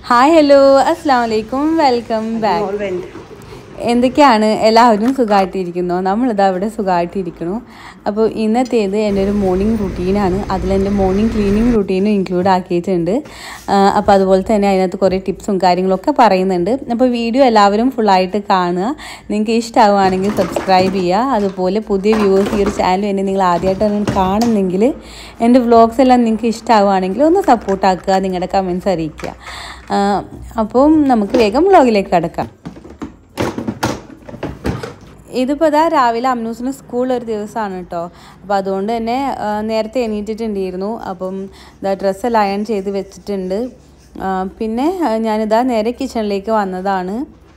Hi hello അസ്സാം വലൈക്കും welcome back all went. എന്തൊക്കെയാണ് എല്ലാവരും സുഖമായിട്ടിരിക്കുന്നു നമ്മളിതാ ഇവിടെ സുഖമായിട്ടിരിക്കുന്നു അപ്പോൾ ഇന്നത്തേത് എൻ്റെ ഒരു മോർണിംഗ് റുട്ടീനാണ് അതിലെൻ്റെ മോർണിംഗ് ക്ലീനിങ് റുട്ടീനും ഇൻക്ലൂഡ് ആക്കിയിട്ടുണ്ട് ആ, അപ്പോൾ അതുപോലെ തന്നെ അതിനകത്ത് കുറേ ടിപ്സും കാര്യങ്ങളൊക്കെ പറയുന്നുണ്ട് അപ്പോൾ വീഡിയോ എല്ലാവരും ഫുള്ളായിട്ട് കാണുക നിങ്ങൾക്ക് ഇഷ്ടമാവുകയാണെങ്കിൽ സബ്സ്ക്രൈബ് ചെയ്യുക അതുപോലെ പുതിയ വ്യൂവേഴ്സ് ഈ ഒരു ചാനൽ എന്നെ നിങ്ങൾ ആദ്യമായിട്ടാണ് കാണുന്നെങ്കിൽ എൻ്റെ വ്ളോഗ്സ് എല്ലാം നിങ്ങൾക്ക് ഇഷ്ടമാവുകയാണെങ്കിൽ ഒന്ന് സപ്പോർട്ടാക്കുക നിങ്ങളുടെ കമൻസ് അറിയിക്കുക ആ, അപ്പം നമുക്ക് വേഗം വ്ളോഗിലേക്ക് കടക്കാം ഇതിപ്പോൾ ഇതാ രാവിലെ അമ്നൂസിന് സ്കൂൾ ഒരു ദിവസമാണ് കേട്ടോ അപ്പോൾ അതുകൊണ്ട് തന്നെ ആ, നേരത്തെ എണീറ്റിട്ടുണ്ടായിരുന്നു അപ്പം ഇതാ ഡ്രസ്സെല്ലാം അയൺ ചെയ്ത് വെച്ചിട്ടുണ്ട് ആ, പിന്നെ ആ, ഞാനിതാ നേരെ കിച്ചണിലേക്ക് വന്നതാണ്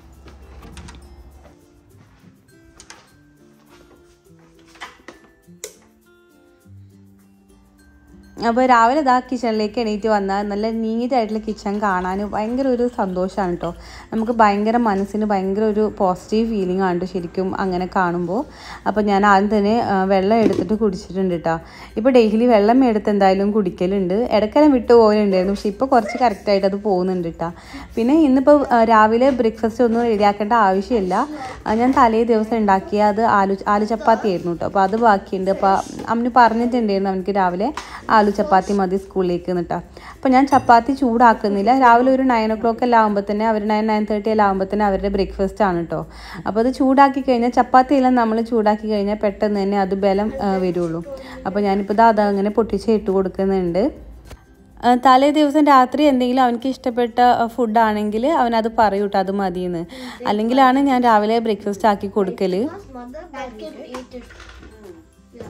അപ്പോൾ രാവിലെ ഇതാ കിച്ചണിലേക്ക് എണീറ്റ് വന്നാൽ നല്ല നീറ്റായിട്ടുള്ള കിച്ചൺ കാണാൻ ഭയങ്കര ഒരു സന്തോഷമാണ് കേട്ടോ നമുക്ക് ഭയങ്കര മനസ്സിന് ഭയങ്കര ഒരു പോസിറ്റീവ് ഫീലിംഗ് ആണ് ട്ടോ ശരിക്കും അങ്ങനെ കാണുമ്പോൾ അപ്പോൾ ഞാൻ ആദ്യം തന്നെ ആ, വെള്ളം എടുത്തിട്ട് കുടിച്ചിട്ടുണ്ട് കേട്ടോ ഇപ്പോൾ ഡെയിലി വെള്ളം എടുത്ത് എന്തായാലും കുടിക്കലുണ്ട് ഇടയ്ക്കെല്ലാം വിട്ടു പോയിട്ടുണ്ടായിരുന്നു പക്ഷേ ഇപ്പോൾ കുറച്ച് കറക്റ്റായിട്ട് അത് പോകുന്നുണ്ട് കേട്ടോ പിന്നെ ഇന്നിപ്പോൾ ആ, രാവിലെ ബ്രേക്ക്ഫാസ്റ്റ് ഒന്നും റെഡിയാക്കേണ്ട ആവശ്യമില്ല ആ, ഞാൻ തലേ ദിവസം ഉണ്ടാക്കിയ അത് ആലു ആലു ചപ്പാത്തി ആയിരുന്നു കേട്ടോ അപ്പോൾ അത് ബാക്കിയുണ്ട് അപ്പോൾ അമ്മന് പറഞ്ഞിട്ടുണ്ടായിരുന്നു അവനക്ക് രാവിലെ ആലു ചപ്പാത്തി മതി സ്കൂളിലേക്ക് എന്നിട്ടാ അപ്പോൾ ഞാൻ ചപ്പാത്തി ചൂടാക്കുന്നില്ല രാവിലെ ഒരു നയൻ ഒ ക്ലോക്ക് എല്ലാം ആകുമ്പോൾ തന്നെ അവർ നയൻ നയൻ തേർട്ടി എല്ലാം ആകുമ്പോൾ തന്നെ അവരുടെ ബ്രേക്ക്ഫാസ്റ്റ് ആണ് കേട്ടോ അപ്പോൾ അത് ചൂടാക്കി കഴിഞ്ഞാൽ ചപ്പാത്തി എല്ലാം നമ്മൾ ചൂടാക്കി കഴിഞ്ഞാൽ പെട്ടെന്ന് തന്നെ അത് ബലം ആ, വരുള്ളൂ അപ്പോൾ ഞാനിപ്പോൾ ഇത് അതങ്ങനെ പൊട്ടിച്ച് ഇട്ട് കൊടുക്കുന്നുണ്ട് ആ, തലേ ദിവസം രാത്രി എന്തെങ്കിലും അവനക്ക് ഇഷ്ടപ്പെട്ട ഫുഡാണെങ്കിൽ അവനത് പറയും കേട്ടോ അത് മതിയെന്ന് അല്ലെങ്കിലാണ് ഞാൻ രാവിലെ ബ്രേക്ക്ഫാസ്റ്റ് ആക്കി കൊടുക്കൽ mother that can eat it. Yeah.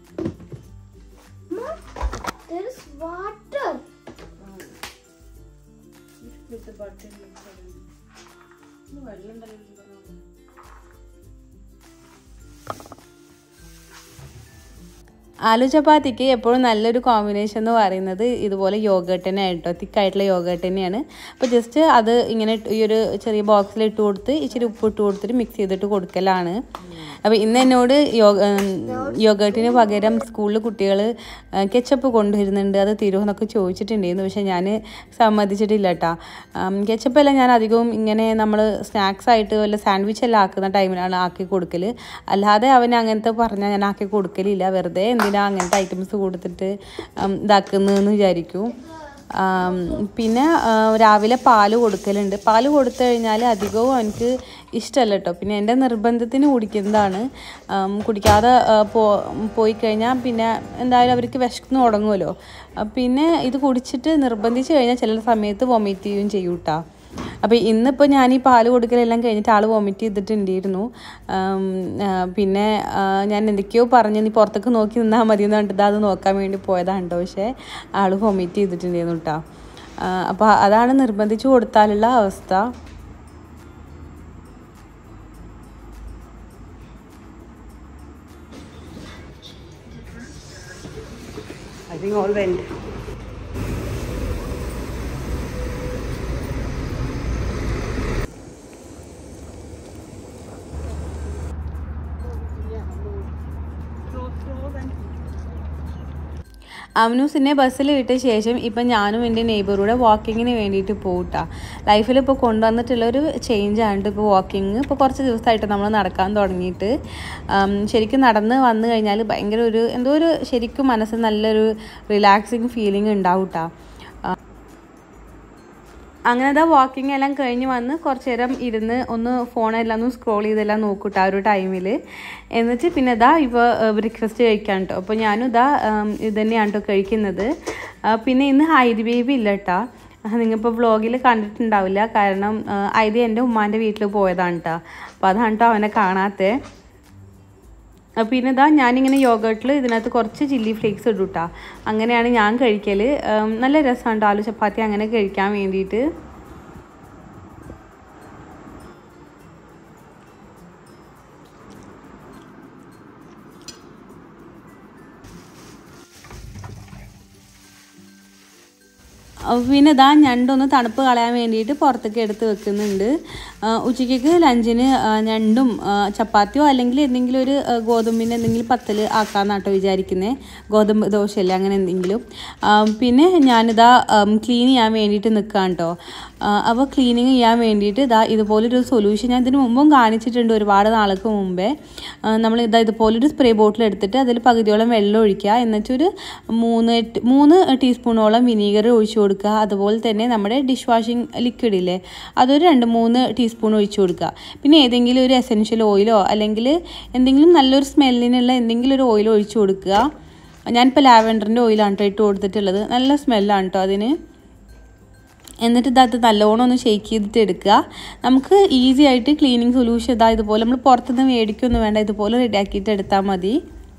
Mom, there is water. Aloo ചപ്പാത്തിക്ക് എപ്പോഴും നല്ലൊരു കോമ്പിനേഷൻ എന്ന് പറയുന്നത് ഇതുപോലെ യോഗട്ട് തന്നെ ആയിട്ടോ തിക്കായിട്ടുള്ള യോഗട്ട് തന്നെയാണ് അപ്പോൾ ജസ്റ്റ് അത് ഇങ്ങനെ ഇട്ട് ഈ ഒരു ചെറിയ ബോക്സിൽ ഇട്ട് കൊടുത്ത് ഇച്ചിരി ഉപ്പ് ഇട്ട് കൊടുത്തിട്ട് മിക്സ് ചെയ്തിട്ട് കൊടുക്കലാണ് അപ്പോൾ ഇന്ന് എന്നോട് യോഗ യോഗട്ടിന് പകരം സ്കൂളിൽ കുട്ടികൾ കെച്ചപ്പ് കൊണ്ടുവരുന്നുണ്ട് അത് തരുമോ എന്നൊക്കെ ചോദിച്ചിട്ടുണ്ടായിരുന്നു പക്ഷേ ഞാൻ സമ്മതിച്ചിട്ടില്ല കേട്ടോ കെച്ചപ്പ് എല്ലാം ഞാൻ അധികവും ഇങ്ങനെ നമ്മൾ സ്നാക്സ് ആയിട്ട് വല്ല സാൻഡ്വിച്ച് എല്ലാം ആക്കുന്ന ടൈമിലാണ് ആക്കി കൊടുക്കൽ അല്ലാതെ അവൻ അങ്ങനത്തെ പറഞ്ഞാൽ ഞാൻ ആക്കി കൊടുക്കലില്ല വെറുതെ എന്തിനാ അങ്ങനത്തെ ഐറ്റംസ് കൊടുത്തിട്ട് ഉം, ഇതാക്കുന്നതെന്ന് വിചാരിക്കും ആം, പിന്നെ ആ, രാവിലെ പാല് കൊടുക്കലുണ്ട് പാല് കൊടുത്തു കഴിഞ്ഞാൽ അധികവും അവനക്ക് ഇഷ്ടമല്ല കേട്ടോ പിന്നെ എൻ്റെ നിർബന്ധത്തിന് കുടിക്കുന്നതാണ് ആം, കുടിക്കാതെ ആ, പോ പോയി കഴിഞ്ഞാൽ പിന്നെ എന്തായാലും അവർക്ക് വിശക്കുന്നു തുടങ്ങുമല്ലോ ആ, പിന്നെ ഇത് കുടിച്ചിട്ട് നിർബന്ധിച്ച് കഴിഞ്ഞാൽ ചില സമയത്ത് വൊമിറ്റ് ചെയ്യുകയും ചെയ്യും കേട്ടോ അപ്പോൾ ഇന്നിപ്പോൾ ഞാൻ ഈ പാല് കൊടുക്കലെല്ലാം കഴിഞ്ഞിട്ട് ആൾ വൊമിറ്റ് ചെയ്തിട്ടുണ്ടായിരുന്നു ആം, ആ, പിന്നെ ആ, ഞാൻ എന്തൊക്കെയോ പറഞ്ഞ് നീ പുറത്തേക്ക് നോക്കി നിന്നാൽ മതി എന്ന് പറഞ്ഞിട്ട് അത് നോക്കാൻ വേണ്ടി പോയതാണ് കേട്ടോ പക്ഷേ ആൾ വൊമിറ്റ് ചെയ്തിട്ടുണ്ടായിരുന്നു കേട്ടോ അപ്പോൾ അതാണ് നിർബന്ധിച്ച് കൊടുത്താലുള്ള അവസ്ഥ I think all went. അമ്നൂസിനെ ബസ്സിൽ വിട്ട ശേഷം ഇപ്പം ഞാനും എൻ്റെ നെയ്ബറൂടെ വാക്കിങ്ങിന് വേണ്ടിയിട്ട് പോകട്ടാ ലൈഫിൽ ഇപ്പോൾ കൊണ്ടുവന്നിട്ടുള്ളൊരു ചേഞ്ചാണ് ഇപ്പോൾ വാക്കിങ് ഇപ്പോൾ കുറച്ച് ദിവസമായിട്ട് നമ്മൾ നടക്കാൻ തുടങ്ങിയിട്ട് ആം, ശരിക്കും നടന്ന് വന്നു കഴിഞ്ഞാൽ ഭയങ്കര ഒരു എന്തോ ഒരു ശരിക്കും മനസ്സിൽ നല്ലൊരു റിലാക്സിങ് ഫീലിംഗ് ഉണ്ടാവും കേട്ടോ അങ്ങനെ ഇതാ വാക്കിംഗ് എല്ലാം കഴിഞ്ഞ് വന്ന് കുറച്ച് നേരം ഇരുന്ന് ഒന്ന് ഫോണെല്ലാം ഒന്ന് സ്ക്രോൾ ചെയ്തെല്ലാം നോക്കൂട്ടോ ആ ഒരു ടൈമിൽ എന്നിട്ട് പിന്നെ ഇതാ ഇപ്പോൾ ബ്രേക്ക്ഫാസ്റ്റ് കഴിക്കാൻ കേട്ടോ അപ്പോൾ ഞാനും ഇതാ ഉം, ഇത് തന്നെയാണ് കേട്ടോ കഴിക്കുന്നത് ആ, പിന്നെ ഇന്ന് ഹൈദി ബേബി ഇല്ല കേട്ടോ നിങ്ങളിപ്പോൾ വ്ളോഗിൽ കണ്ടിട്ടുണ്ടാവില്ല കാരണം ആ, ഹൈദി എൻ്റെ ഉമ്മാൻ്റെ വീട്ടിൽ പോയതാണ് കേട്ടോ അപ്പോൾ അതാണ് കേട്ടോ അവനെ കാണാത്തത് അഹ് പിന്നെ ഇതാ ഞാനിങ്ങനെ യോഗട്ടിൽ ഇതിനകത്ത് കുറച്ച് ചില്ലി ഫ്ലേക്സ് ഇടും കേട്ടോ അങ്ങനെയാണ് ഞാൻ കഴിക്കൽ ഉം, നല്ല രസമാണ് ആലു ചപ്പാത്തി അങ്ങനെ കഴിക്കാൻ വേണ്ടിയിട്ട് അഹ് പിന്നെ ഇതാ ഞണ്ടൊന്ന് തണുപ്പ് കളയാൻ വേണ്ടിയിട്ട് പുറത്തേക്ക് എടുത്ത് വെക്കുന്നുണ്ട് ആ, ഉച്ചയ്ക്ക് ലഞ്ചിന് ആ, ഞണ്ടും ആ, ചപ്പാത്തിയോ അല്ലെങ്കിൽ എന്തെങ്കിലും ഒരു ആ, ഗോതമ്പിൻ്റെ എന്തെങ്കിലും പത്തൽ ആക്കാമെന്നാട്ടോ വിചാരിക്കുന്നത് ഗോതമ്പ് ദോശയല്ലേ അങ്ങനെ എന്തെങ്കിലും ആ, പിന്നെ ഞാനിതാ ക്ലീൻ ചെയ്യാൻ വേണ്ടിയിട്ട് നിൽക്കാം കേട്ടോ അപ്പോൾ ക്ലീനിങ് ചെയ്യാൻ വേണ്ടിയിട്ട് ഇതാ ഇതുപോലൊരു സൊല്യൂഷൻ ഞാൻ ഇതിന് മുമ്പും കാണിച്ചിട്ടുണ്ട് ഒരുപാട് നാൾക്ക് മുമ്പേ ആ, നമ്മൾ ഇതാ ഇതുപോലൊരു സ്പ്രേ ബോട്ടിൽ എടുത്തിട്ട് അതിൽ പകുതിയോളം വെള്ളം ഒഴിക്കുക എന്നിട്ടൊരു മൂന്ന് ട്- മൂന്ന് ടീസ്പൂണോളം വിനീഗർ ഒഴിച്ചു കൊടുക്കുക അതുപോലെ തന്നെ നമ്മുടെ ഡിഷ് വാഷിംഗ് ലിക്വിഡ് ഇല്ലേ അതൊരു രണ്ട് മൂന്ന് ടീസ്പൂൺ ഒഴിച്ചു കൊടുക്കുക പിന്നെ ഏതെങ്കിലും ഒരു എസെൻഷ്യൽ ഓയിലോ അല്ലെങ്കിൽ എന്തെങ്കിലും നല്ലൊരു സ്മെല്ലിനുള്ള എന്തെങ്കിലും ഒരു ഓയിൽ ഒഴിച്ചു കൊടുക്കുക ഞാനിപ്പോൾ ലാവൻഡറിൻ്റെ ഓയിലാണ് കേട്ടോ ഇട്ട് കൊടുത്തിട്ടുള്ളത് നല്ല സ്മെല്ലാണ് കേട്ടോ അതിന് എന്നിട്ട് ഇതകത്ത് നല്ലോണം ഒന്ന് ഷെയ്ക്ക് ചെയ്തിട്ട് എടുക്കുക നമുക്ക് ഈസി ആയിട്ട് ക്ലീനിങ് സൊല്യൂഷൻ ഇതാ ഇതുപോലെ നമ്മൾ പുറത്തുനിന്ന് മേടിക്കൊന്നും വേണ്ട ഇതുപോലെ റെഡിയാക്കിയിട്ട് എടുത്താൽ മതി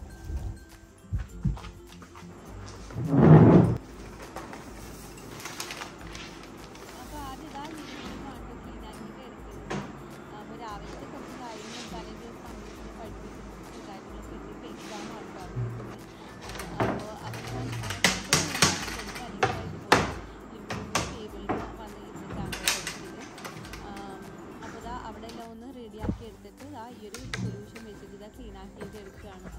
അപ്പോൾ ഇതാ അവിടെ എല്ലാം ഒന്ന് റെഡിയാക്കി എടുത്തിട്ട് ഇതാ ഈ ഒരു സൊല്യൂഷൻ വെച്ചിട്ട് ഇതാ ക്ലീൻ ആക്കിയിട്ട് എടുക്കുകയാണ്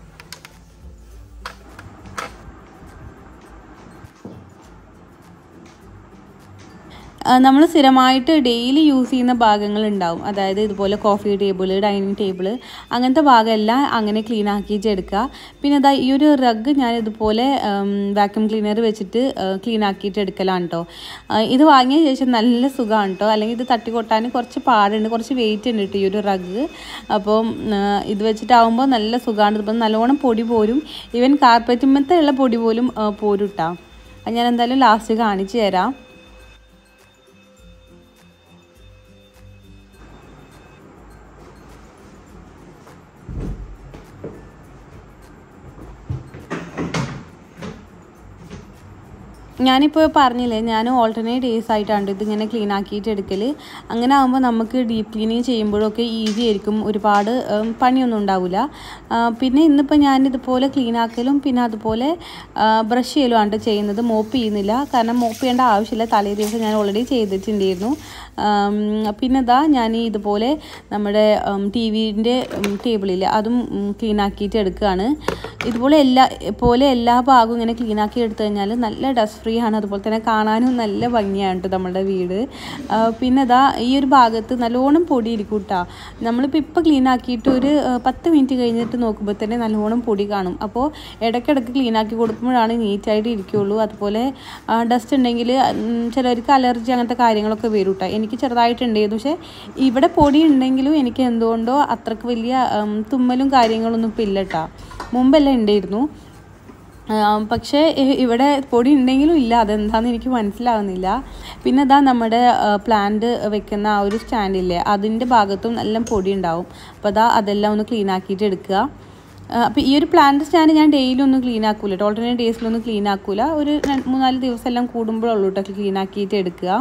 നമ്മൾ സ്ഥിരമായിട്ട് ഡെയിലി യൂസ് ചെയ്യുന്ന ഭാഗങ്ങൾ ഉണ്ടാവും അതായത് ഇതുപോലെ കോഫി ടേബിൾ ഡൈനിങ് ടേബിൾ അങ്ങനത്തെ ഭാഗമെല്ലാം അങ്ങനെ ക്ലീൻ ആക്കിയിട്ട് എടുക്കുക പിന്നെ അതാ ഈ ഒരു റഗ് ഞാൻ ഇതുപോലെ വാക്യൂം ക്ലീനർ വെച്ചിട്ട് ക്ലീൻ ആക്കിയിട്ട് എടുക്കലാണ് കേട്ടോ ഇത് വാങ്ങിയ ശേഷം നല്ല സുഖമാണ് കേട്ടോ അല്ലെങ്കിൽ ഇത് തട്ടിക്കൊട്ടാൻ കുറച്ച് പാടുണ്ട് കുറച്ച് വെയിറ്റ് ഉണ്ട് കേട്ടോ ഈ ഒരു റഗ് അപ്പം ആ, ഇത് വെച്ചിട്ടാവുമ്പോൾ നല്ല സുഖമാണ് ഇപ്പം നല്ലോണം പൊടി പോരും ഈവൻ കാർപ്പറ്റുമ്പത്തെ ഉള്ള പൊടി പോലും ആ, പോരും കേട്ടോ അത് ഞാൻ എന്തായാലും ലാസ്റ്റ് കാണിച്ചു തരാം ഞാനിപ്പോൾ പറഞ്ഞില്ലേ ഞാൻ ഓൾട്ടർനേറ്റ് ഡേയ്സ് ആയിട്ടാണ് ഇതിങ്ങനെ ക്ലീൻ ആക്കിയിട്ട് എടുക്കൽ അങ്ങനെ ആകുമ്പോൾ നമുക്ക് ഡീപ്പ് ക്ലീനിങ് ചെയ്യുമ്പോഴൊക്കെ ഈസി ആയിരിക്കും ഒരുപാട് ഉം, പണിയൊന്നും ഉണ്ടാവില്ല ആ, പിന്നെ ഇന്നിപ്പോൾ ഞാൻ ഇതുപോലെ ക്ലീൻ ആക്കലും പിന്നെ അതുപോലെ ബ്രഷ് ചെയ്യലുമാണ് ചെയ്യുന്നത് മോപ്പ് ചെയ്യുന്നില്ല കാരണം മോപ്പ് ചെയ്യേണ്ട ആവശ്യമില്ല തലേ ദിവസം ഞാൻ ഓൾറെഡി ചെയ്തിട്ടുണ്ടായിരുന്നു ആം, പിന്നെ ഇതാ ഞാൻ ഈ ഇതുപോലെ നമ്മുടെ ടി വിൻ്റെ ടേബിളിൽ അതും ക്ലീൻ ആക്കിയിട്ട് എടുക്കുകയാണ് ഇതുപോലെ എല്ലാ പോലെ എല്ലാ ഭാഗവും ഇങ്ങനെ ക്ലീൻ ആക്കി എടുത്തു കഴിഞ്ഞാൽ നല്ല ഡസ്റ്റ് ഫ്രീ ആണ് അതുപോലെ തന്നെ കാണാനും നല്ല ഭംഗിയാണ് കേട്ടോ നമ്മുടെ വീട് ആ, പിന്നെ ഇതാ ഈ ഒരു ഭാഗത്ത് നല്ലോണം പൊടി ഇരിക്കും കേട്ടോ നമ്മളിപ്പോൾ ഇപ്പോൾ ക്ലീൻ ആക്കിയിട്ട് ഒരു ആ, പത്ത് മിനിറ്റ് കഴിഞ്ഞിട്ട് നോക്കുമ്പോൾ തന്നെ നല്ലോണം പൊടി കാണും അപ്പോൾ ഇടയ്ക്കിടയ്ക്ക് ക്ലീൻ ആക്കി കൊടുക്കുമ്പോഴാണ് നീറ്റായിട്ട് ഇരിക്കുകയുള്ളൂ അതുപോലെ ഡസ്റ്റ് ഉണ്ടെങ്കിൽ ഉം, ചിലർക്ക് അലർജി അങ്ങനത്തെ കാര്യങ്ങളൊക്കെ വരും കേട്ടോ എനിക്ക് ചെറുതായിട്ടുണ്ടായിരുന്നു പക്ഷേ ഇവിടെ പൊടി ഉണ്ടെങ്കിലും എനിക്ക് എന്തുകൊണ്ടോ അത്രക്ക് വലിയ ഉം, തുമ്മലും കാര്യങ്ങളൊന്നും ഇപ്പം ഇല്ല കേട്ടോ മുമ്പെല്ലാം ഉണ്ടായിരുന്നു ആ, പക്ഷേ ഇ- ഇവിടെ പൊടി ഉണ്ടെങ്കിലും ഇല്ല അതെന്താണെന്ന് എനിക്ക് മനസ്സിലാവുന്നില്ല പിന്നെ അതാ നമ്മുടെ പ്ലാന്റ് വെക്കുന്ന ആ ഒരു സ്റ്റാൻഡില്ലേ അതിൻ്റെ ഭാഗത്തും നല്ല പൊടി ഉണ്ടാവും അപ്പോൾ അതാ അതെല്ലാം ഒന്ന് ക്ലീൻ ആക്കിയിട്ട് എടുക്കുക അപ്പോൾ ഈ ഒരു പ്ലാന്റ് സ്റ്റാൻഡ് ഞാൻ ഡെയിലി ഒന്നും ക്ലീൻ ആക്കൂല കേട്ടോ ഓൾട്ടർനേറ്റ് ഡേയ്സിലൊന്നും ക്ലീൻ ആക്കൂല ഒരു രണ്ട് മൂന്നാല് ദിവസം എല്ലാം കൂടുമ്പോഴുള്ളൂ കേട്ടോ ക്ലീൻ ആക്കിയിട്ട് എടുക്കുക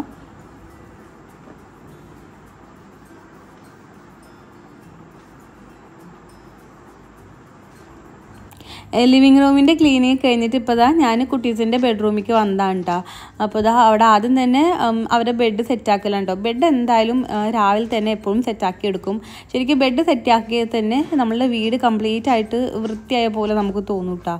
ലിവിങ് റൂമിൻ്റെ ക്ലീനിങ് കഴിഞ്ഞിട്ട് ഇപ്പോൾ ദാ ഞാൻ കുട്ടീസിൻ്റെ ബെഡ്റൂമിലേക്ക് വന്നതാണ് കേട്ടോ അപ്പോൾ ദാ അവിടെ ആദ്യം തന്നെ ഉം, അവരുടെ ബെഡ് സെറ്റാക്കലാണ് കേട്ടോ ബെഡ് എന്തായാലും ആ, രാവിലെ തന്നെ എപ്പോഴും സെറ്റാക്കി എടുക്കും ശരിക്കും ബെഡ് സെറ്റാക്കിയത് തന്നെ നമ്മളുടെ വീട് കംപ്ലീറ്റ് ആയിട്ട് വൃത്തിയായ പോലെ നമുക്ക് തോന്നും കേട്ടോ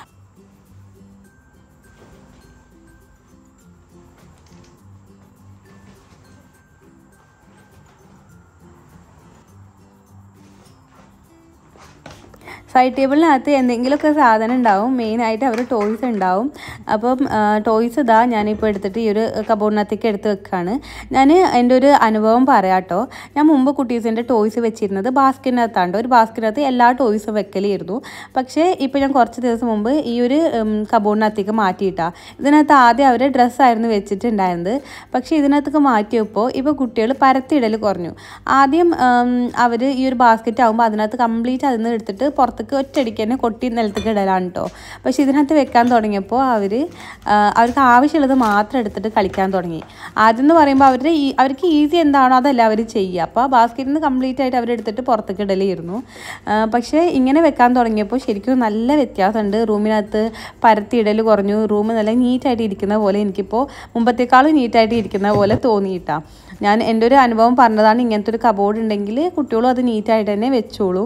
സൈഡ് ടേബിളിനകത്ത് എന്തെങ്കിലുമൊക്കെ സാധനം ഉണ്ടാവും മെയിനായിട്ട് അവർ ടോയ്സ് ഉണ്ടാവും അപ്പം ടോയ്സ് ഇതാ ഞാനിപ്പോൾ എടുത്തിട്ട് ഈ ഒരു കബോർഡിനകത്തേക്ക് എടുത്ത് വെക്കുകയാണ് ഞാൻ എൻ്റെ ഒരു അനുഭവം പറയാം കേട്ടോ ഞാൻ മുമ്പ് കുട്ടീസിൻ്റെ ടോയ്സ് വെച്ചിരുന്നത് ബാസ്ക്കറ്റിനകത്താണ് ഒരു ബാസ്ക്കറ്റിനകത്ത് എല്ലാ ടോയ്സും വെക്കലായിരുന്നു പക്ഷേ ഇപ്പോൾ ഞാൻ കുറച്ച് ദിവസം മുമ്പ് ഈ ഒരു കബോർഡിനകത്തേക്ക് മാറ്റിയിട്ടാ ഇതിനകത്ത് ആദ്യം അവർ ഡ്രസ്സായിരുന്നു വെച്ചിട്ടുണ്ടായിരുന്നത് പക്ഷേ ഇതിനകത്തേക്ക് മാറ്റിയപ്പോൾ ഇപ്പോൾ കുട്ടികൾ പരത്തിയിടൽ കുറഞ്ഞു ആദ്യം അവർ ഈ ഒരു ബാസ്ക്കറ്റ് ആകുമ്പോൾ അതിനകത്ത് കംപ്ലീറ്റ് അതിൽ നിന്ന് എടുത്തിട്ട് പുറത്തേക്ക് ഒറ്റയടിക്ക് തന്നെ കൊട്ടി നിലത്തേക്ക് ഇടലാണ് കേട്ടോ പക്ഷേ ഇതിനകത്ത് വെക്കാൻ തുടങ്ങിയപ്പോൾ അവർ അവർക്ക് ആവശ്യമുള്ളത് മാത്രം എടുത്തിട്ട് കളിക്കാൻ തുടങ്ങി ആദ്യം എന്ന് പറയുമ്പോൾ അവരുടെ ഈ അവർക്ക് ഈസി എന്താണോ അതല്ല അവർ ചെയ്യുക അപ്പോൾ ബാസ്ക്കറ്റിൽ നിന്ന് കംപ്ലീറ്റ് ആയിട്ട് അവരെടുത്തിട്ട് പുറത്തേക്ക് ഇടലായിരുന്നു ആ, പക്ഷേ ഇങ്ങനെ വെക്കാൻ തുടങ്ങിയപ്പോൾ ശരിക്കും നല്ല വ്യത്യാസമുണ്ട് റൂമിനകത്ത് പരത്തിയിടൽ കുറഞ്ഞു റൂം നല്ല നീറ്റായിട്ട് ഇരിക്കുന്ന പോലെ എനിക്കിപ്പോൾ മുമ്പത്തേക്കാളും നീറ്റായിട്ട് ഇരിക്കുന്ന പോലെ തോന്നിയിട്ടാ ഞാൻ എൻ്റെ ഒരു അനുഭവം പറഞ്ഞതാണ് ഇങ്ങനത്തെ ഒരു കബോർഡ് ഉണ്ടെങ്കിൽ കുട്ടികളും അത് നീറ്റായിട്ട് തന്നെ വെച്ചോളും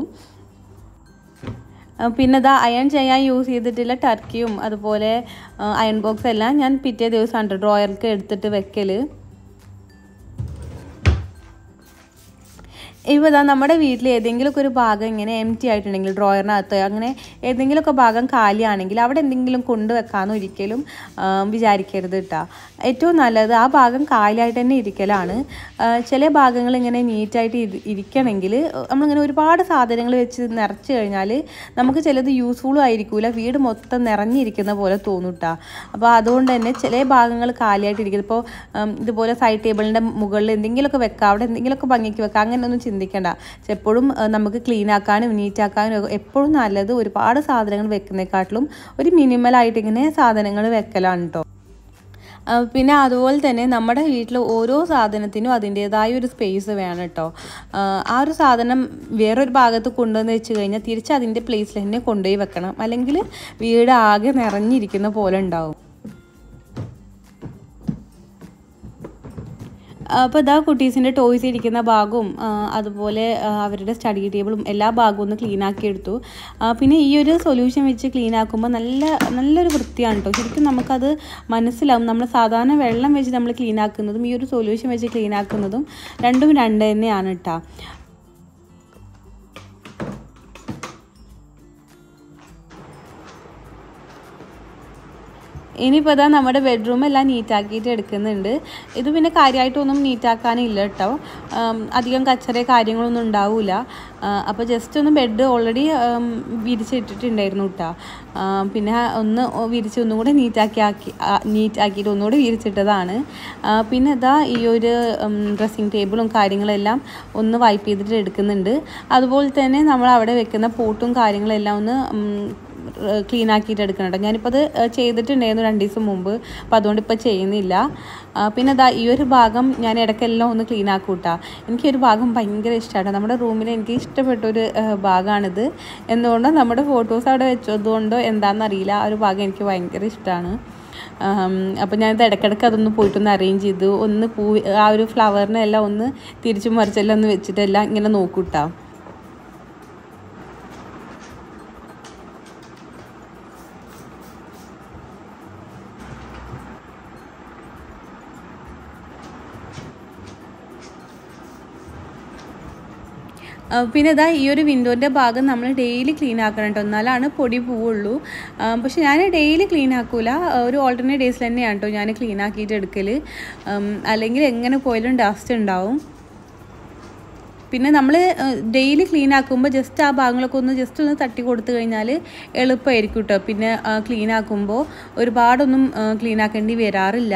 ആ, പിന്നെ ഇതാ അയൺ ചെയ്യാൻ യൂസ് ചെയ്തിട്ടുള്ള ടർക്കിയും അതുപോലെ അയൺ ബോക്സ് എല്ലാം ഞാൻ പിറ്റേ ദിവസം ഉണ്ട് ഡ്രോയർക്ക് എടുത്തിട്ട് വെക്കൽ ഇപ്പോൾ ഇതാ നമ്മുടെ വീട്ടിൽ ഏതെങ്കിലുമൊക്കെ ഒരു ഭാഗം ഇങ്ങനെ എം ടി ആയിട്ടുണ്ടെങ്കിൽ ഡ്രോയറിനകത്ത് അങ്ങനെ ഏതെങ്കിലുമൊക്കെ ഭാഗം കാലിയാണെങ്കിൽ അവിടെ എന്തെങ്കിലും കൊണ്ടുവെക്കാമെന്ന് ഒരിക്കലും ആ, വിചാരിക്കരുത് കേട്ടോ ഏറ്റവും നല്ലത് ആ ഭാഗം കാലിയായിട്ട് തന്നെ ഇരിക്കലാണ് ആ, ചില ഭാഗങ്ങൾ ഇങ്ങനെ നീറ്റായിട്ട് ഇരി- ഇരിക്കണമെങ്കിൽ നമ്മളിങ്ങനെ ഒരുപാട് സാധനങ്ങൾ വെച്ച് നിറച്ച് കഴിഞ്ഞാൽ നമുക്ക് ചിലത് യൂസ്ഫുള്ളും ആയിരിക്കില്ല വീട് മൊത്തം നിറഞ്ഞിരിക്കുന്ന പോലെ തോന്നും കേട്ടോ അപ്പോൾ അതുകൊണ്ട് തന്നെ ചില ഭാഗങ്ങൾ കാലിയായിട്ട് ഇരിക്കുന്നത് ഇപ്പോൾ ഇതുപോലെ സൈഡ് ടേബിളിൻ്റെ മുകളിൽ എന്തെങ്കിലുമൊക്കെ വെക്കാം അവിടെ എന്തെങ്കിലുമൊക്കെ ഭംഗിക്ക് വെക്കാം അങ്ങനെയൊന്നും ചിന്തിക്കേണ്ട പക്ഷെ എപ്പോഴും ആ, നമുക്ക് ക്ലീൻ ആക്കാനും നീറ്റ് ആക്കാനും ഒക്കെ എപ്പോഴും നല്ലത് ഒരുപാട് സാധനങ്ങൾ വെക്കുന്നതിനെക്കാട്ടിലും ഒരു മിനിമലായിട്ട് ഇങ്ങനെ സാധനങ്ങൾ വെക്കലാണ് കേട്ടോ ആ, പിന്നെ അതുപോലെ തന്നെ നമ്മുടെ വീട്ടിൽ ഓരോ സാധനത്തിനും അതിൻ്റേതായ ഒരു സ്പേസ് വേണം കേട്ടോ ആ, ആ ഒരു സാധനം വേറൊരു ഭാഗത്ത് കൊണ്ടുവന്ന് വെച്ച് കഴിഞ്ഞാൽ തിരിച്ച് അതിൻ്റെ പ്ലേസിൽ തന്നെ കൊണ്ടുപോയി വെക്കണം അല്ലെങ്കിൽ വീട് ആകെ നിറഞ്ഞിരിക്കുന്ന പോലെ ഉണ്ടാവും അപ്പോൾ ഇതാ കുട്ടീസിൻ്റെ ടോയ്സ് ഇരിക്കുന്ന ഭാഗവും ആ, അതുപോലെ ആ, അവരുടെ സ്റ്റഡി ടേബിളും എല്ലാ ഭാഗവും ഒന്ന് ക്ലീൻ ആക്കി എടുത്തു ആ, പിന്നെ ഈ ഒരു സൊല്യൂഷൻ വെച്ച് ക്ലീൻ ആക്കുമ്പോൾ നല്ല നല്ലൊരു വൃത്തിയാണ് കേട്ടോ ശരിക്കും നമുക്കത് മനസ്സിലാവും നമ്മൾ സാധാരണ വെള്ളം വെച്ച് നമ്മൾ ക്ലീൻ ആക്കുന്നതും ഈ ഒരു സൊല്യൂഷൻ വെച്ച് ക്ലീൻ ആക്കുന്നതും രണ്ടും രണ്ട് തന്നെയാണ് കേട്ടോ ഇനിയിപ്പോൾ ഇതാ നമ്മുടെ ബെഡ്റൂം എല്ലാം നീറ്റാക്കിയിട്ട് എടുക്കുന്നുണ്ട് ഇത് പിന്നെ കാര്യമായിട്ടൊന്നും നീറ്റാക്കാനില്ല കേട്ടോ ആം, അധികം കച്ചറ കാര്യങ്ങളൊന്നും ഉണ്ടാവില്ല അപ്പോൾ ജസ്റ്റ് ഒന്ന് ബെഡ് ഓൾറെഡി വിരിച്ചിട്ടിട്ടുണ്ടായിരുന്നു കേട്ടോ പിന്നെ ഒന്ന് വിരിച്ച് ഒന്നും കൂടെ നീറ്റാക്കി ആക്കി നീറ്റ് ആക്കിയിട്ട് ഒന്നുകൂടെ വിരിച്ചിട്ടതാണ് ആ, പിന്നെ ഇതാ ഈ ഒരു ഡ്രസ്സിങ് ടേബിളും കാര്യങ്ങളെല്ലാം ഒന്ന് വൈപ്പ് ചെയ്തിട്ട് എടുക്കുന്നുണ്ട് അതുപോലെ തന്നെ നമ്മൾ അവിടെ വെക്കുന്ന പോട്ടും കാര്യങ്ങളെല്ലാം ഒന്ന് ഉം, ക്ലീൻ ആക്കിയിട്ട് എടുക്കണം കേട്ടോ ഞാനിപ്പോൾ അത് ഏഹ്, ചെയ്തിട്ടുണ്ടായിരുന്നു രണ്ട് ദിവസം മുമ്പ് അപ്പോൾ അതുകൊണ്ട് ഇപ്പോൾ ചെയ്യുന്നില്ല ആ, പിന്നെ അതാ ഈ ഒരു ഭാഗം ഞാൻ ഇടയ്ക്കെല്ലാം ഒന്ന് ക്ലീൻ ആക്കൂട്ടാ എനിക്കൊരു ഭാഗം ഭയങ്കര ഇഷ്ടമാണ് നമ്മുടെ റൂമിൽ എനിക്ക് ഇഷ്ടപ്പെട്ട ഒരു ഏഹ്, ഭാഗമാണിത് എന്തുകൊണ്ടോ നമ്മുടെ ഫോട്ടോസ് അവിടെ വെച്ചതുകൊണ്ടോ എന്താണെന്നറിയില്ല ആ ഒരു ഭാഗം എനിക്ക് ഭയങ്കര ഇഷ്ടമാണ് അപ്പോൾ ഞാനിത് ഇടയ്ക്കിടയ്ക്ക് അതൊന്ന് പോയിട്ടൊന്ന് അറേഞ്ച് ചെയ്തു ഒന്ന് പൂ ആ ഒരു ഫ്ലവറിനെ എല്ലാം ഒന്ന് തിരിച്ചും മറിച്ചെല്ലാം ഒന്ന് വെച്ചിട്ടെല്ലാം ഇങ്ങനെ നോക്കൂട്ടാ ആ, പിന്നെ ഇതാ ഈ ഒരു വിൻഡോൻ്റെ ഭാഗം നമ്മൾ ഡെയിലി ക്ലീൻ ആക്കണം കേട്ടോ എന്നാലാണ് പൊടി പോവുള്ളൂ ആ, പക്ഷെ ഞാൻ ഡെയിലി ക്ലീൻ ആക്കൂല ആ, ഒരു ഓൾട്ടർനേറ്റ് ഡേയ്സിൽ തന്നെയാണ് കേട്ടോ ഞാൻ ക്ലീൻ ആക്കിയിട്ട് എടുക്കൽ അല്ലെങ്കിൽ എങ്ങനെ പോയാലും ഡസ്റ്റ് ഉണ്ടാവും പിന്നെ നമ്മൾ ഡെയിലി ക്ലീൻ ആക്കുമ്പോൾ ജസ്റ്റ് ആ ഭാഗങ്ങളൊക്കെ ഒന്ന് ജസ്റ്റ് ഒന്ന് തട്ടി കൊടുത്തു കഴിഞ്ഞാൽ എളുപ്പമായിരിക്കും കേട്ടോ പിന്നെ ക്ലീൻ ആക്കുമ്പോൾ ഒരുപാടൊന്നും ക്ലീൻ ആക്കേണ്ടി വരാറില്ല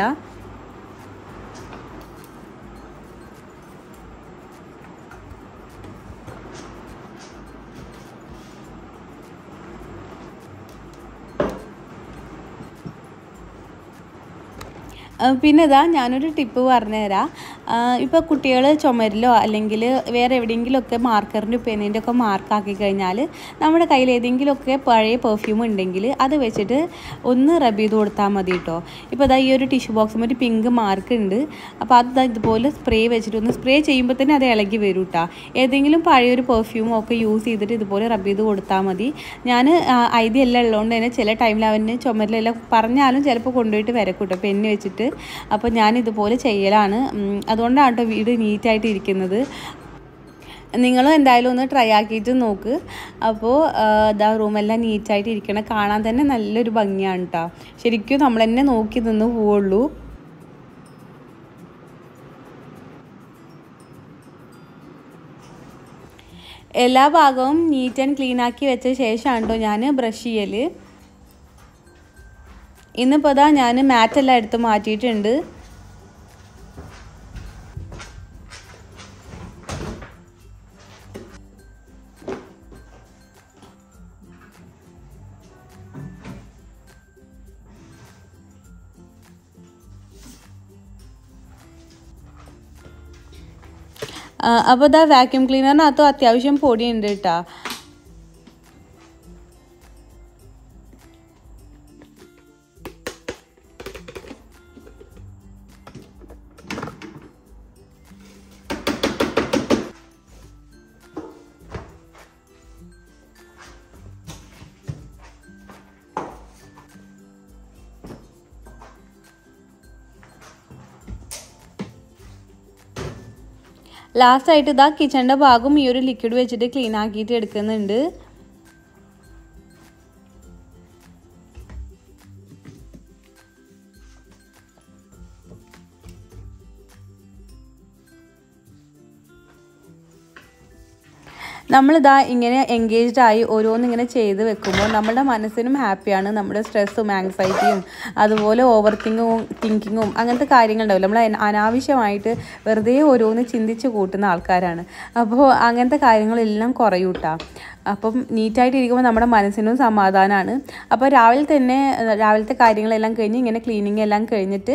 ആ, പിന്നെ ഇതാ ഞാനൊരു ടിപ്പ് പറഞ്ഞുതരാം ഇപ്പോൾ കുട്ടികൾ ചുമരിലോ അല്ലെങ്കിൽ വേറെ എവിടെയെങ്കിലുമൊക്കെ മാർക്കറിൻ്റെ പെന്നിൻ്റെ ഒക്കെ മാർക്കാക്കി കഴിഞ്ഞാൽ നമ്മുടെ കയ്യിൽ ഏതെങ്കിലുമൊക്കെ പഴയ പെർഫ്യൂം ഉണ്ടെങ്കിൽ അത് വെച്ചിട്ട് ഒന്ന് റബ് ചെയ്ത് കൊടുത്താൽ മതി കേട്ടോ ഇപ്പോൾ ഇതാ ഈ ഒരു ടിഷ്യൂ ബോക്സും ഒരു പിങ്ക് മാർക്ക് ഉണ്ട് അപ്പോൾ അത് ദാ ഇതുപോലെ സ്പ്രേ വെച്ചിട്ട് ഒന്ന് സ്പ്രേ ചെയ്യുമ്പോൾ തന്നെ അത് ഇളകി വരും കേട്ടോ ഏതെങ്കിലും പഴയൊരു പെർഫ്യൂമോ ഒക്കെ യൂസ് ചെയ്തിട്ട് ഇതുപോലെ റബ് ചെയ്ത് കൊടുത്താൽ മതി ഞാൻ ഐഡിയ എല്ലാം ഉള്ളതുകൊണ്ട് തന്നെ ചില ടൈമിൽ അവന് ചുമരിലെല്ലാം പറഞ്ഞാലും ചിലപ്പോൾ കൊണ്ടുപോയിട്ട് വരക്കൂട്ടോ പെന്ന് വെച്ചിട്ട് അപ്പോൾ ഞാൻ ഇതുപോലെ ചെയ്യലാണ് ഉം, അതുകൊണ്ടാണ് കേട്ടോ വീട് നീറ്റായിട്ട് ഇരിക്കുന്നത് നിങ്ങളും എന്തായാലും ഒന്ന് ട്രൈ ആക്കിയിട്ട് നോക്ക് അപ്പോൾ ഇതാ റൂമെല്ലാം നീറ്റായിട്ട് ഇരിക്കണം കാണാൻ തന്നെ നല്ലൊരു ഭംഗിയാണ് കേട്ടോ ശരിക്കും നമ്മൾ തന്നെ നോക്കി നിന്ന് പോവുള്ളൂ എല്ലാ ഭാഗവും നീറ്റ് ആൻഡ് ക്ലീൻ ആക്കി വെച്ച ശേഷമാണ് കേട്ടോ ഞാൻ ബ്രഷ് ചെയ്യൽ ഇന്നിപ്പോൾ ഇതാ ഞാൻ മാറ്റെല്ലാം എടുത്ത് മാറ്റിയിട്ടുണ്ട് അപ്പോൾ ഇതാ വാക്യൂം ക്ലീനറിനകത്തും അത്യാവശ്യം പൊടിയുണ്ട് കേട്ടോ ലാസ്റ്റ് ആയിട്ട് ഇതാ കിച്ചണിൻ്റെ ഭാഗം ഈ ഒരു ലിക്വിഡ് വെച്ചിട്ട് ക്ലീൻ ആക്കിയിട്ട് എടുക്കുന്നുണ്ട് നമ്മളിതാ ഇങ്ങനെ എൻഗേജ്ഡ് ആയി ഓരോന്ന് ഇങ്ങനെ ചെയ്ത് വെക്കുമ്പോൾ നമ്മുടെ മനസ്സിനും ഹാപ്പിയാണ് നമ്മുടെ സ്ട്രെസ്സും ആങ്സൈറ്റിയും അതുപോലെ ഓവർ തിങ്കിങ്ങും തിങ്കിങ്ങും അങ്ങനത്തെ കാര്യങ്ങളുണ്ടാവില്ല നമ്മൾ അന- അനാവശ്യമായിട്ട് വെറുതെ ഓരോന്ന് ചിന്തിച്ച് കൂട്ടുന്ന ആൾക്കാരാണ് അപ്പോൾ അങ്ങനത്തെ കാര്യങ്ങളെല്ലാം കുറയൂട്ടാ അപ്പം നീറ്റായിട്ട് ഇരിക്കുമ്പോൾ നമ്മുടെ മനസ്സിനും സമാധാനമാണ് അപ്പോൾ രാവിലെ തന്നെ ഏഹ്, രാവിലത്തെ കാര്യങ്ങളെല്ലാം കഴിഞ്ഞ് ഇങ്ങനെ ക്ലീനിങ് എല്ലാം കഴിഞ്ഞിട്ട്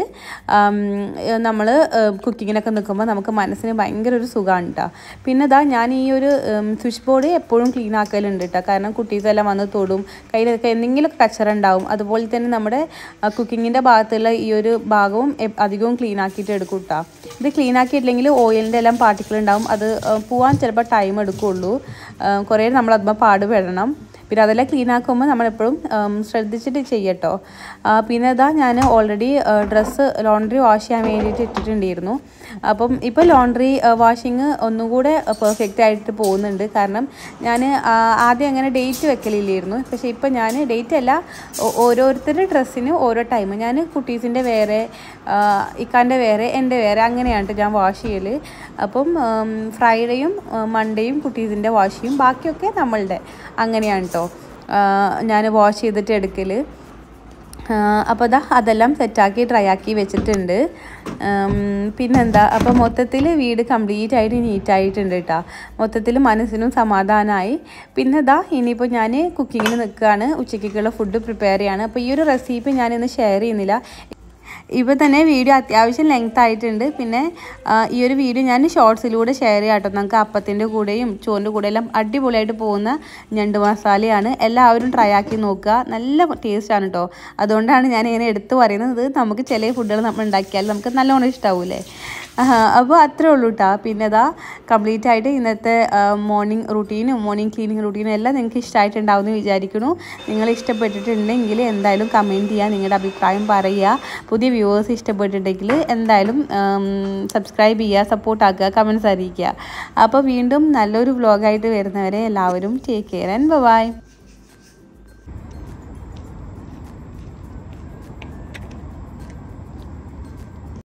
നമ്മൾ കുക്കിങ്ങിനൊക്കെ നിൽക്കുമ്പോൾ നമുക്ക് മനസ്സിന് ഭയങ്കര ഒരു സുഖമാണ് കേട്ടോ പിന്നെ ഇതാ ഞാൻ ഈ ഒരു സ്വിച്ച് ബോർഡ് എപ്പോഴും ക്ലീൻ ആക്കലുണ്ട് കേട്ടോ കാരണം കുട്ടീസ് എല്ലാം വന്ന് തൊടും കയ്യിലൊക്കെ എന്തെങ്കിലുമൊക്കെ കച്ചറ ഉണ്ടാവും അതുപോലെ തന്നെ നമ്മുടെ കുക്കിങ്ങിൻ്റെ ഭാഗത്തുള്ള ഈ ഒരു ഭാഗവും എപ്- അധികവും ക്ലീൻ ആക്കിയിട്ട് എടുക്കും കേട്ടോ ഇത് ക്ലീൻ ആക്കിയിട്ടില്ലെങ്കിൽ ഓയിലിൻ്റെ എല്ലാം പാർട്ടിക്കിൾ ഉണ്ടാവും അത് ഏഹ്, പോവാൻ ചിലപ്പോൾ ടൈം എടുക്കുകയുള്ളൂ ഏഹ്, കുറേ നമ്മൾ അതുമ്പോൾ പാടുപെടണം പിന്നെ അതെല്ലാം ക്ലീൻ ആക്കുമ്പോൾ നമ്മളെപ്പോഴും ഉം, ശ്രദ്ധിച്ചിട്ട് ചെയ്യട്ടോ ആ, പിന്നെ ഇതാ ഞാൻ ഓൾറെഡി ഡ്രസ്സ് ലോണ്ട്രി വാഷ് ചെയ്യാൻ വേണ്ടിയിട്ട് ഇട്ടിട്ടുണ്ടായിരുന്നു അപ്പം ഇപ്പോൾ ലോണ്ട്രി വാഷിങ് ഒന്നുകൂടെ പെർഫെക്റ്റ് ആയിട്ട് പോകുന്നുണ്ട് കാരണം ഞാൻ ആദ്യം അങ്ങനെ ഡേറ്റ് വെക്കലില്ലായിരുന്നു പക്ഷേ ഇപ്പം ഞാൻ ഡേറ്റ് അല്ല ഓ- ഓരോരുത്തരുടെ ഡ്രസ്സിന് ഓരോ ടൈം ഞാൻ കുട്ടീസിൻ്റെ വേറെ ആ, ഇക്കാൻ്റെ വേറെ എൻ്റെ വേറെ അങ്ങനെയാണ് ട്ടോ ഞാൻ വാഷ് ചെയ്യൽ അപ്പം ഫ്രൈഡേയും മൺഡേയും കുട്ടീസിൻ്റെ വാഷ് ചെയ്യും ബാക്കിയൊക്കെ നമ്മളുടെ അങ്ങനെയാണ് കേട്ടോ ഞാൻ വാഷ് ചെയ്തിട്ട് എടുക്കൽ അപ്പോൾ അതാ അതെല്ലാം സെറ്റാക്കി ഡ്രൈ ആക്കി വെച്ചിട്ടുണ്ട് ഉം, പിന്നെന്താ അപ്പോൾ മൊത്തത്തിൽ വീട് കംപ്ലീറ്റ് ആയിട്ട് നീറ്റായിട്ടുണ്ട് കേട്ടോ മൊത്തത്തിൽ മനസ്സിനും സമാധാനമായി പിന്നെ ഇതാ ഇനിയിപ്പോൾ ഞാൻ കുക്കിങ്ങിന് നിൽക്കുകയാണ് ഉച്ചയ്ക്കുള്ള ഫുഡ് പ്രിപ്പയർ ചെയ്യാണ് അപ്പോൾ ഈ ഒരു റെസിപ്പി ഞാനിന്ന് ഷെയർ ചെയ്യുന്നില്ല ഇപ്പോൾ തന്നെ വീഡിയോ അത്യാവശ്യം ലെങ്ത് ആയിട്ടുണ്ട് പിന്നെ ആ, ഈ ഒരു വീഡിയോ ഞാൻ ഷോർട്സിലൂടെ ഷെയർ ചെയ്യാം കേട്ടോ നമുക്ക് അപ്പത്തിൻ്റെ കൂടെയും ചോറിൻ്റെ കൂടെ എല്ലാം അടിപൊളിയായിട്ട് പോകുന്ന ഞണ്ട് മസാലയാണ് എല്ലാവരും ട്രൈ ആക്കി നോക്കുക നല്ല ടേസ്റ്റാണ് കേട്ടോ അതുകൊണ്ടാണ് ഞാൻ ഇങ്ങനെ എടുത്തു പറയുന്നത് നമുക്ക് ചില ഫുഡുകൾ നമ്മൾ ഉണ്ടാക്കിയാൽ നമുക്ക് നല്ലോണം ഇഷ്ടാവൂലേ അപ്പോൾ അത്രേ ഉള്ളൂ കേട്ടോ പിന്നെ ഇതാ കംപ്ലീറ്റ് ആയിട്ട് ഇന്നത്തെ മോർണിംഗ് റുട്ടീനും മോർണിംഗ് ക്ലീനിങ് റുട്ടീനും എല്ലാം നിങ്ങൾക്ക് ഇഷ്ടമായിട്ടുണ്ടാവും എന്ന് വിചാരിക്കുന്നു നിങ്ങൾ ഇഷ്ടപ്പെട്ടിട്ടുണ്ടെങ്കിൽ എന്തായാലും കമൻറ്റ് ചെയ്യുക നിങ്ങളുടെ അഭിപ്രായം പറയുക പുതിയ വ്യൂവേഴ്സ് ഇഷ്ടപ്പെട്ടിട്ടുണ്ടെങ്കിൽ എന്തായാലും സബ്സ്ക്രൈബ് ചെയ്യുക സപ്പോർട്ട് ആക്കുക കമൻറ്റ്സ് അറിയിക്കുക അപ്പോൾ വീണ്ടും നല്ലൊരു വ്ലോഗായിട്ട് വരുന്നവരെ എല്ലാവരും ടേക്ക് കെയർ ആൻഡ് ബൈ